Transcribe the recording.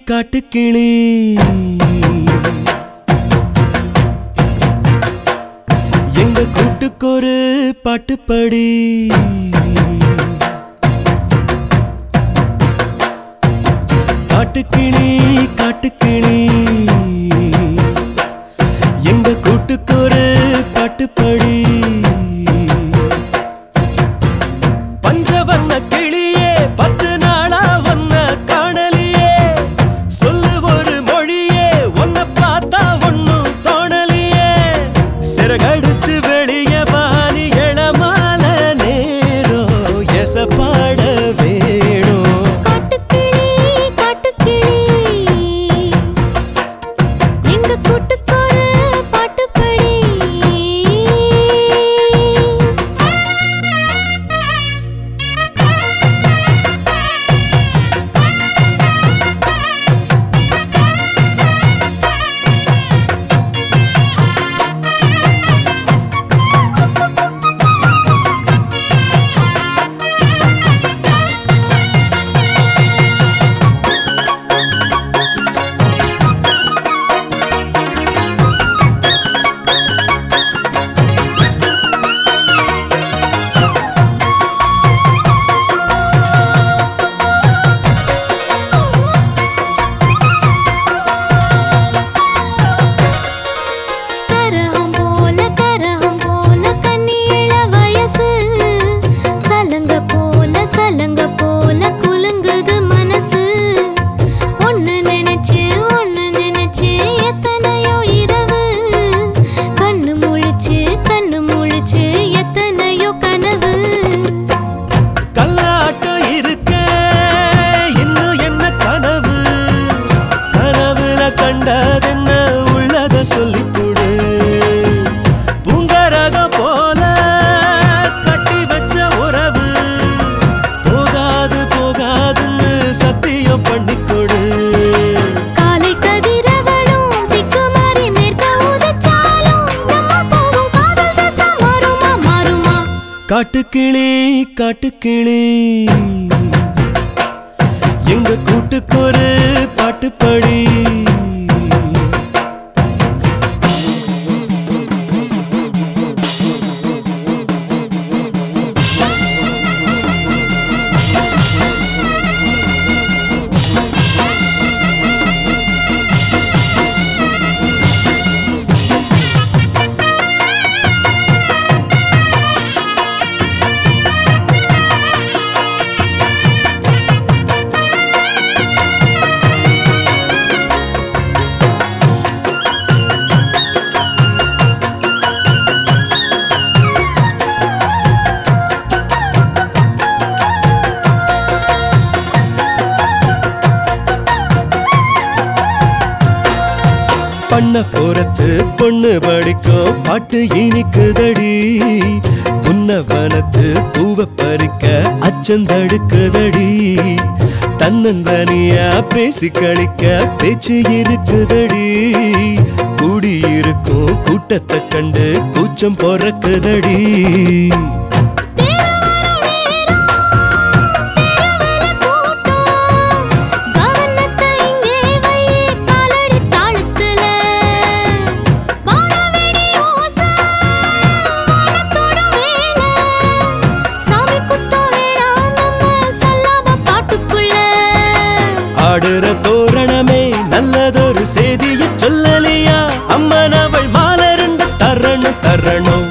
காட்டுக்கிளி எங்க கூட்டுக்கொரு பாட்டுப்படி காட்டுக்கிளி காட்டுக்கிளி எங்க கூட்டுக்கொரு பாட்டுப்படி பஞ்சவர்ண கிளியே பத்து நாளா ஒன்ன காணலியே சொல்லு ஒரு மொழியே உன்னை பார்த்தா ஒன்னும் தோணலியே சிறகடிச்சு வெளிய வாணி எழமால நேரம் எசப்பாட வேணும் காட்டுக்கிளி காட்டுக்கிளி எங்க கூட்டுக்கொரு பாட்டுப்படி கரகம் போல கரகம் போல கண்ணியிள வயசு சலங்க போல சலங்க போல குலுங்குது மனசு ஒன்னு நினைச்சு ஒன்னு நினைச்சு எத்தனையோ இரவு கண்ணு முழிச்சு கண்ணு முழிச்சு எத்தனையோ கனவு கல்லாட்டம் இருக்க இன்னும் என்ன கனவு கனவுல கண்டதென்ன உள்ளத சொல்லிக் கொடு பூங்கரகம் போல கட்டி வச்ச உறவு போகாது போகாதுன்னு சத்தியம் பண்ணிக் கொடு காலை கதிரவனும் திக்குமாறி மேற்க உதிச்சாலும் நம்ம போகும் காதல் தசை மாறுமா மாறுமா காட்டுக்கிளி காட்டுக்கிளி எங்க கூட்டுக்கொரு பாட்டுப்படி பண்ண போறத்து பொண்ணு படிக்கும் பாட்டு இனிக்குதடி புன்னவனத்து பூவ பறிக்க அச்சந்தடுக்குதடி தன்னந்தனியா பேசி கழிக்க பேச்சு இருக்குதடி கூடியிருக்கும் கூட்டத்தை கண்டு கூச்சம் பொறக்குதடி கவனத்தை இங்கே வை காலடி தாளத்துல வானவெடி ஓசை வானத்தோட வேலை சாமி குத்தம் வேணாம் நம்ம சொல்லாம பாட்டுக்குள்ள ஆடுற தோரணமே நல்லதொரு செய்திய சொல்லலியா அம்மன் அவள் மாலருண்ட தரணும் தரணும்